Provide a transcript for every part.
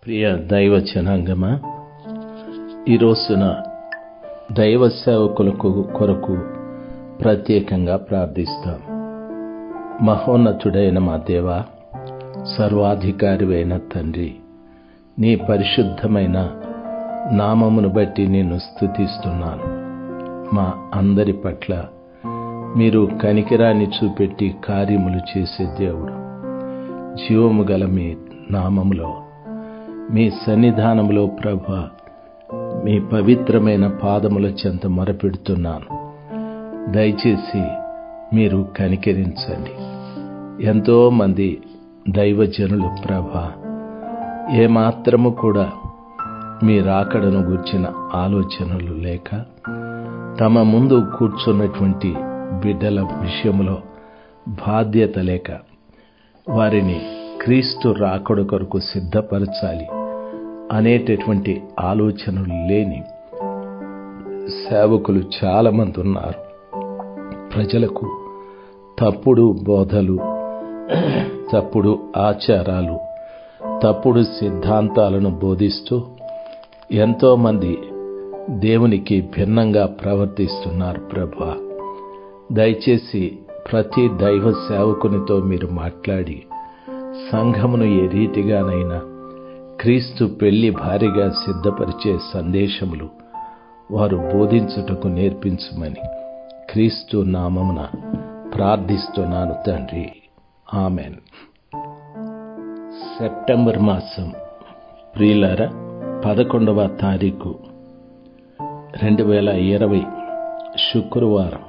ప్రియ దైవ జనాంగమా ఈ రోజున దైవ సేవకులకు కొరకు ప్రత్యేకంగా ప్రార్థిస్తాం మహోన్నతుడైన మా దేవ సర్వాధికారివైన తండ్రి నీ పరిశుద్ధమైన నామమును బట్టి నేను స్తుతిస్తున్నాను మా అందరి పట్ల మీరు కనికిరాన్ని చూపెట్టి కార్యములు చేసే దేవుడు జీవము గల మీ నామములో మీ సన్నిధానములో ప్రభ మీ పవిత్రమైన పాదముల చెంత మొరపెడుతున్నాను దయచేసి మీరు కనికరించండి ఎంతో మంది దైవజనులు ప్రభ ఏమాత్రము కూడా మీ రాకడను గూర్చిన ఆలోచనలు లేక తమ ముందు కూర్చున్నటువంటి బిడ్డల విషయంలో బాధ్యత లేక వారిని క్రీస్తు రాకడ కొరకు సిద్ధపరచాలి అనేటటువంటి ఆలోచనలు లేని సేవకులు చాలామంది ఉన్నారు ప్రజలకు తప్పుడు బోధలు తప్పుడు ఆచారాలు తప్పుడు సిద్ధాంతాలను బోధిస్తూ ఎంతోమంది దేవునికి భిన్నంగా ప్రవర్తిస్తున్నారు ప్రభా దయచేసి ప్రతి దైవ సేవకునితో మీరు మాట్లాడి సంఘమును ఏ రీతిగానైనా క్రీస్తు పెళ్లి భారీగా సిద్ధపరిచే సందేశములు వారు బోధించుటకు నేర్పించమని క్రీస్తు నామమున ప్రార్థిస్తున్నాను తండ్రి ఆమెన్ సెప్టెంబర్ మాసం ప్రియులర పదకొండవ తారీఖు రెండు వేల ఇరవై శుక్రవారం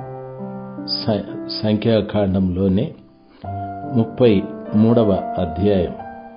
సంఖ్యాకాండంలోనే ముప్పై మూడవ అధ్యాయం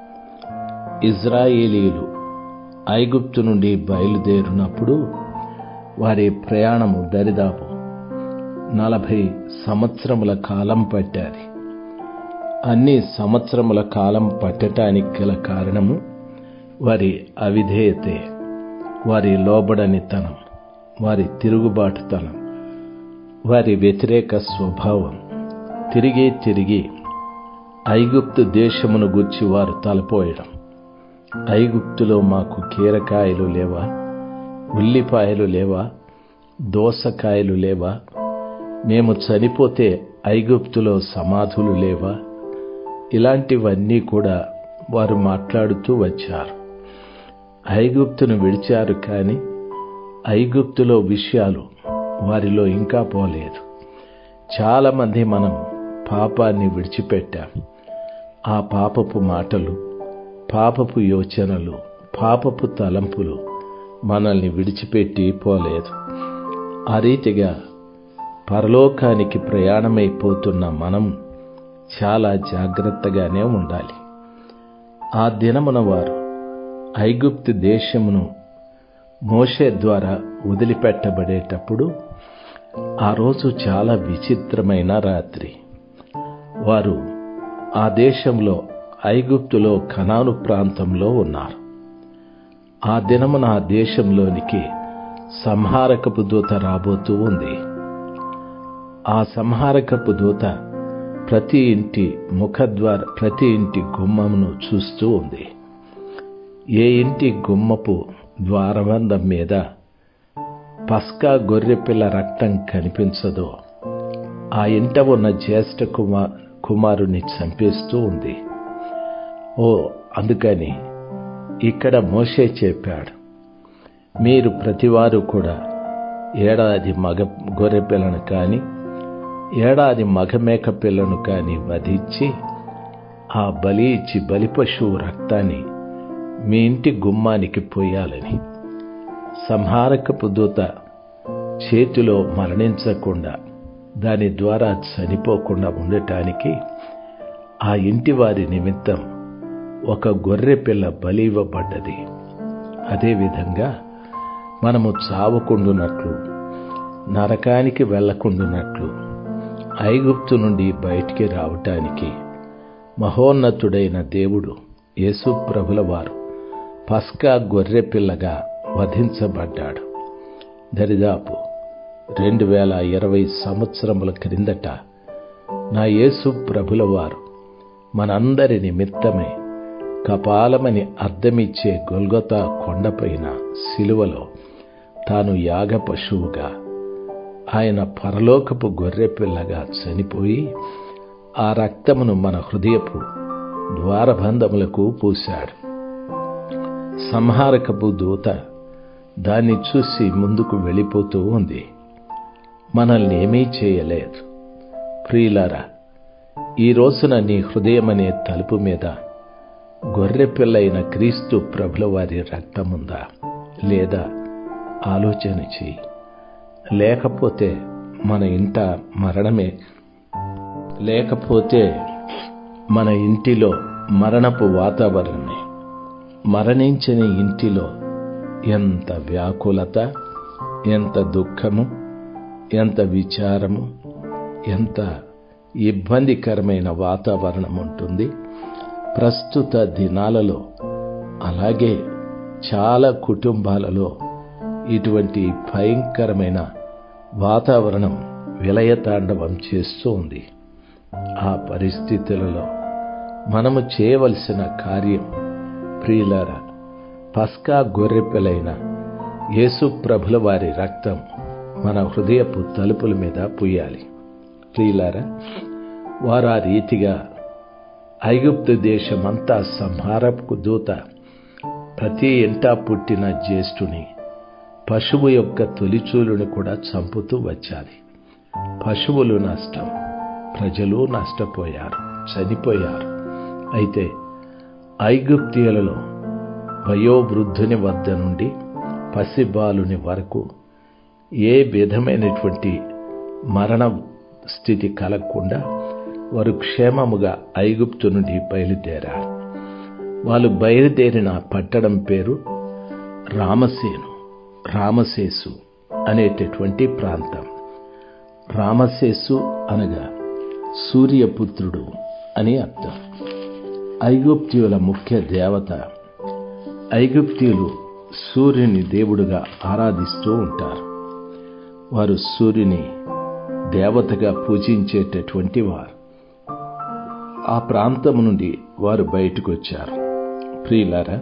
ఇజ్రాయేలీలు ఐగుప్తు నుండి బయలుదేరినప్పుడు వారి ప్రయాణము దరిదాపు నలభై సంవత్సరముల కాలం పట్టాది అన్ని సంవత్సరముల కాలం పట్టటానికి గల కారణము వారి అవిధేయతే వారి లోబడనితనం వారి తిరుగుబాటుతనం వారి వ్యతిరేక స్వభావం తిరిగి తిరిగి ఐగుప్తు దేశమును గుర్చి వారు తలపోయడం ఐగుప్తులో మాకు కీరకాయలు లేవా ఉల్లిపాయలు లేవా దోసకాయలు లేవా మేము చనిపోతే ఐగుప్తులో సమాధులు లేవా ఇలాంటివన్నీ కూడా వారు మాట్లాడుతూ వచ్చారు ఐగుప్తును విడిచారు కానీ ఐగుప్తులో విషయాలు వారిలో ఇంకా పోలేదు చాలామంది మనం పాపాన్ని విడిచిపెట్టాం ఆ పాపపు మాటలు పాపపు యోచనలు పాపపు తలంపులు మనల్ని విడిచిపెట్టి పోలేదు ఆ రీతిగా పరలోకానికి ప్రయాణమైపోతున్న మనం చాలా జాగ్రత్తగానే ఉండాలి ఆ దినమున వారు ఐగుప్తు దేశమును మోషే ద్వారా వదిలిపెట్టబడేటప్పుడు ఆ రోజు చాలా విచిత్రమైన రాత్రి వారు ఆ దేశంలో ఐగుప్తులో కనాను ప్రాంతంలో ఉన్నారు ఆ దినమున ఆ దేశంలోనికి సంహారకపు దూత రాబోతూ ఉంది ఆ సంహారకపు దూత ప్రతి ఇంటి ముఖద్వార ప్రతి ఇంటి గుమ్మమును చూస్తూ ఉంది ఏ ఇంటి గుమ్మపు ద్వారబంధం మీద పస్కా గొర్రెపిల్ల రక్తం కనిపించదో ఆ ఇంట ఉన్న జ్యేష్ఠ కుమార్ కుమారుని చంపేస్తూ ఉంది ఓ అందుకని ఇక్కడ మోసే చెప్పాడు మీరు ప్రతివారు కూడా ఏడాది మగ గొర్రె పిల్లను కానీ ఏడాది మగమేక పిల్లను కానీ వధించి ఆ బలి ఇచ్చి బలి పశువు రక్తాన్ని మీ ఇంటి గుమ్మానికి పోయాలని సంహారకపు దూత చేతిలో మరణించకుండా దాని ద్వారా చనిపోకుండా ఉండటానికి ఆ ఇంటి వారి నిమిత్తం ఒక గొర్రె పిల్ల బలి ఇవ్వబడ్డది అదేవిధంగా మనము చావకుండునట్లు నరకానికి వెళ్లకుండునట్లు ఐగుప్తు నుండి బయటికి రావటానికి మహోన్నతుడైన దేవుడు యేసు ప్రభుల వారు పస్కా గొర్రె పిల్లగా వధించబడ్డాడు దరిదాపు రెండు వేల ఇరవై సంవత్సరముల క్రిందట నా యేసు ప్రభుల వారు మనందరి నిమిత్తమై కపాలమని అర్థమిచ్చే గొల్గొతా కొండపైన శిలువలో తాను యాగ పశువుగా ఆయన పరలోకపు గొర్రెపిల్లగా చనిపోయి ఆ రక్తమును మన హృదయపు ద్వారబంధములకు పూశాడు సంహారకపు దూత దాన్ని చూసి ముందుకు వెళ్ళిపోతూ ఉంది మనల్ని ఏమీ చేయలేదు ప్రియులారా ఈ రోజున నీ హృదయమనే తలుపు మీద గొర్రె పిల్లైన క్రీస్తు ప్రభుల వారి రక్తముందా లేదా ఆలోచన చెయ్యి లేకపోతే మన ఇంట మరణమే లేకపోతే మన ఇంటిలో మరణపు వాతావరణమే మరణించని ఇంటిలో ఎంత వ్యాకులత ఎంత దుఃఖము ఎంత విచారము ఎంత ఇబ్బందికరమైన వాతావరణం ఉంటుంది ప్రస్తుత దినాలలో అలాగే చాలా కుటుంబాలలో ఇటువంటి భయంకరమైన వాతావరణం విలయతాండవం చేస్తూ ఉంది ఆ పరిస్థితులలో మనము చేయవలసిన కార్యం ప్రియులారా పస్కా గొర్రెపిలైన యేసు ప్రభుల వారి రక్తం మన హృదయపు తలుపుల మీద పుయ్యాలి ప్రియులారా వారు ఆ రీతిగా ఐగుప్తు దేశమంతా సంహారపు దూత ప్రతి ఇంటా పుట్టిన జ్యేష్ఠుని పశువు యొక్క తొలిచూలుని కూడా చంపుతూ వచ్చాలి పశువులు నష్టం ప్రజలు నష్టపోయారు చనిపోయారు అయితే ఐగుప్తియులలో వయోవృద్ధుని వద్ద నుండి పసిబాలుని వరకు ఏ విధమైనటువంటి మరణ స్థితి కలగకుండా వారు క్షేమముగా ఐగుప్తు నుండి బయలుదేరారు వాళ్ళు బయలుదేరిన పట్టణం పేరు రామసేను రామసేసు అనేటటువంటి ప్రాంతం రామసేసు అనగా సూర్యపుత్రుడు అని అర్థం ఐగుప్తియుల ముఖ్య దేవత ఐగుప్తియులు సూర్యుని దేవుడుగా ఆరాధిస్తూ ఉంటారు వారు సూర్యుని దేవతగా పూజించేటటువంటి వారు ఆ ప్రాంతం నుండి వారు బయటకు వచ్చారు ప్రియులారా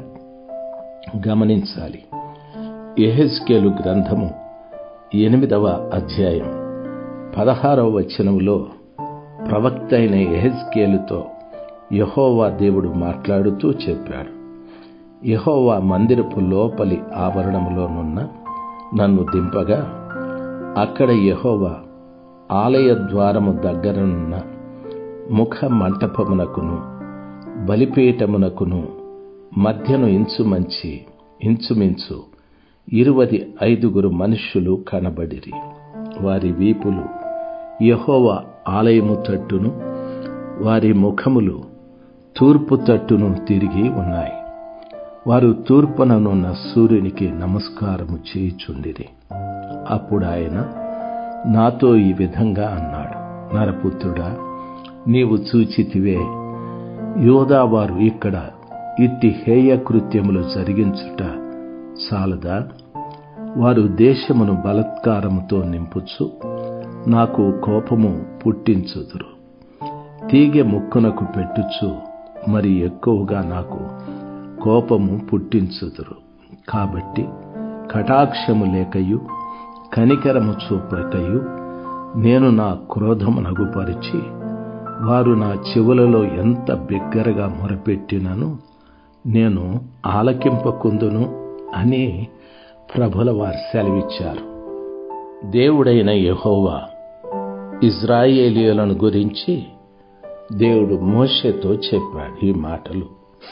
గమనించాలి ఎహెస్కేలు గ్రంథము ఎనిమిదవ అధ్యాయం పదహారవ వచనంలో ప్రవక్త అయిన ఎహెస్కేలుతో యహోవా దేవుడు మాట్లాడుతూ చెప్పాడు యహోవా మందిరపు లోపలి ఆవరణములోనున్న నన్ను దింపగా అక్కడ యహోవా ఆలయ ద్వారము దగ్గరనున్న ముఖ మంటపమునకును బలిపీఠమునకును మధ్యను ఇంచుమంచి ఇంచుమించు ఇరువది ఐదుగురు మనుష్యులు కనబడిరి వారి వీపులు యహోవ ఆలయము తట్టును వారి ముఖములు తూర్పు తట్టును తిరిగి ఉన్నాయి వారు తూర్పుననున్న సూర్యునికి నమస్కారము చేయుచుండిరి అప్పుడు ఆయన నాతో ఈ విధంగా అన్నాడు నరపుత్రుడా నీవు చూచితివే యోధావారు ఇక్కడ ఇట్టి హేయ కృత్యములు జరిగించుట చాలదా వారు దేశమును బలత్కారముతో నింపుచు నాకు కోపము పుట్టించుదురు తీగె ముక్కునకు పెట్టుచు మరి ఎక్కువగా నాకు కోపము పుట్టించుదురు కాబట్టి కటాక్షము లేకయు కనికరము చూపకయు నేను నా క్రోధము నగుపరిచి వారు నా చెవులలో ఎంత బిగ్గరగా మొరపెట్టినను నేను ఆలకింపకుందును అని ప్రభుల వారు సెలవిచ్చారు దేవుడైన యహోవా ఇజ్రాయేలీయులను గురించి దేవుడు మోషేతో చెప్పాడు ఈ మాటలు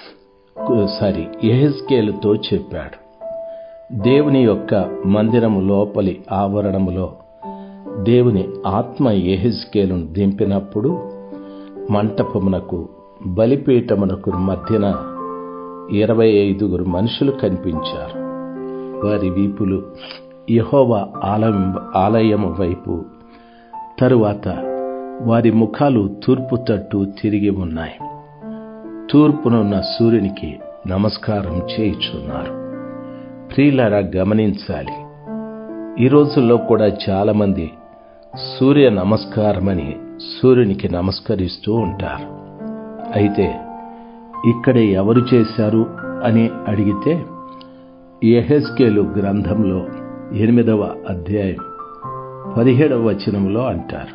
సారీ ఎహెస్కేలుతో చెప్పాడు దేవుని యొక్క మందిరము లోపలి ఆవరణములో దేవుని ఆత్మ ఎహెస్కేలును దింపినప్పుడు మంటపమునకు బలిపీఠమునకు మధ్యన ఇరవై ఐదుగురు మనుషులు కనిపించారు వారి వీపులు యహోవ ఆలయం ఆలయము వైపు తరువాత వారి ముఖాలు తూర్పు తట్టు తిరిగి ఉన్నాయి తూర్పునున్న సూర్యునికి నమస్కారం చేయుచున్నారు ప్రియులారా గమనించాలి ఈ రోజుల్లో కూడా చాలామంది సూర్య నమస్కారమని సూర్యునికి నమస్కరిస్తూ ఉంటారు అయితే ఇక్కడ ఎవరు చేశారు అని అడిగితే ఎహెస్కేలు గ్రంథంలో ఎనిమిదవ అధ్యాయం పదిహేడవ వచనంలో అంటారు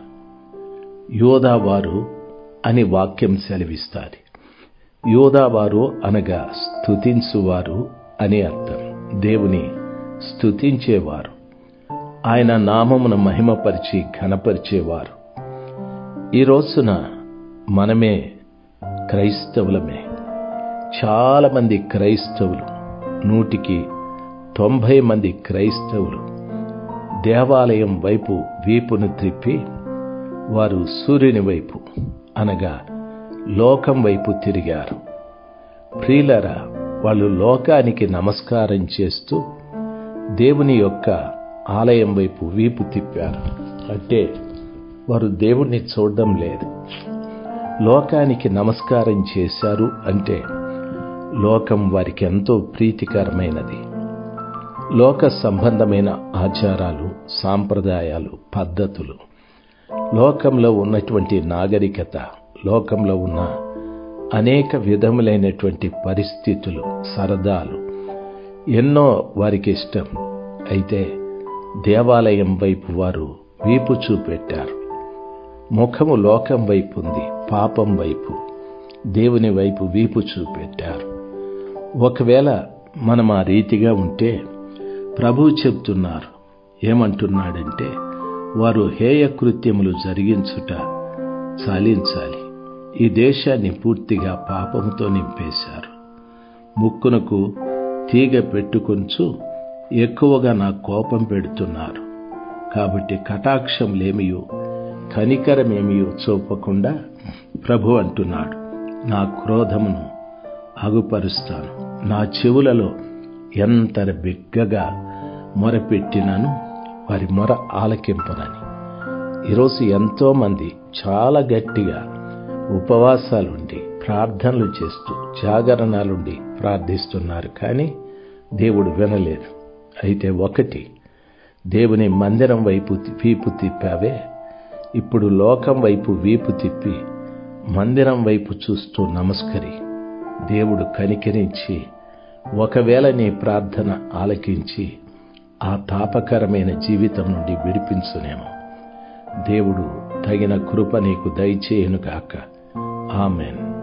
యోధావారు అని వాక్యం సెలవిస్తారు యోధావారు అనగా స్తుతించువారు అని అర్థం దేవుని స్తుతించేవారు ఆయన నామమును మహిమపరిచి ఘనపరిచేవారు ఈ రోజున మనమే క్రైస్తవులమే చాలామంది క్రైస్తవులు నూటికి తొంభై మంది క్రైస్తవులు దేవాలయం వైపు వీపును త్రిప్పి వారు సూర్యుని వైపు అనగా లోకం వైపు తిరిగారు ప్రియులరా వాళ్ళు లోకానికి నమస్కారం చేస్తూ దేవుని యొక్క ఆలయం వైపు వీపు తిప్పారు అంటే వారు దేవుణ్ణి చూడడం లేదు లోకానికి నమస్కారం చేశారు అంటే లోకం వారికి ఎంతో ప్రీతికరమైనది లోక సంబంధమైన ఆచారాలు సాంప్రదాయాలు పద్ధతులు లోకంలో ఉన్నటువంటి నాగరికత లోకంలో ఉన్న అనేక విధములైనటువంటి పరిస్థితులు సరదాలు ఎన్నో వారికి ఇష్టం అయితే దేవాలయం వైపు వారు వీపు చూపెట్టారు ముఖము లోకం వైపు ఉంది పాపం వైపు దేవుని వైపు వీపు చూపెట్టారు ఒకవేళ మనం ఆ రీతిగా ఉంటే ప్రభువు చెప్తున్నారు ఏమంటున్నాడంటే వారు హేయ కృత్యములు జరిగించుట చాలించాలి ఈ దేశాన్ని పూర్తిగా పాపముతో నింపేశారు ముక్కునకు తీగ పెట్టుకొంచు ఎక్కువగా నా కోపం పెడుతున్నారు కాబట్టి కటాక్షంలేమియో కనికరమేమియో చూపకుండా ప్రభు అంటున్నాడు నా క్రోధమును అగుపరుస్తాను నా చెవులలో ఎంత బిగ్గగా మొరపెట్టినాను వారి మొర ఆలకింపనని ఈరోజు ఎంతోమంది చాలా గట్టిగా ఉపవాసాలుండి ప్రార్థనలు చేస్తూ జాగరణాలుండి ప్రార్థిస్తున్నారు కానీ దేవుడు వినలేదు అయితే ఒకటి దేవుని మందిరం వైపు వీపు తిప్పావే ఇప్పుడు లోకం వైపు వీపు తిప్పి మందిరం వైపు చూస్తూ నమస్కరి దేవుడు కనికరించి ఒకవేళ నీ ప్రార్థన ఆలకించి ఆ తాపకరమైన జీవితం నుండి విడిపించునేమో దేవుడు తగిన కృప నీకు దయచేయునుగాక ఆమెన్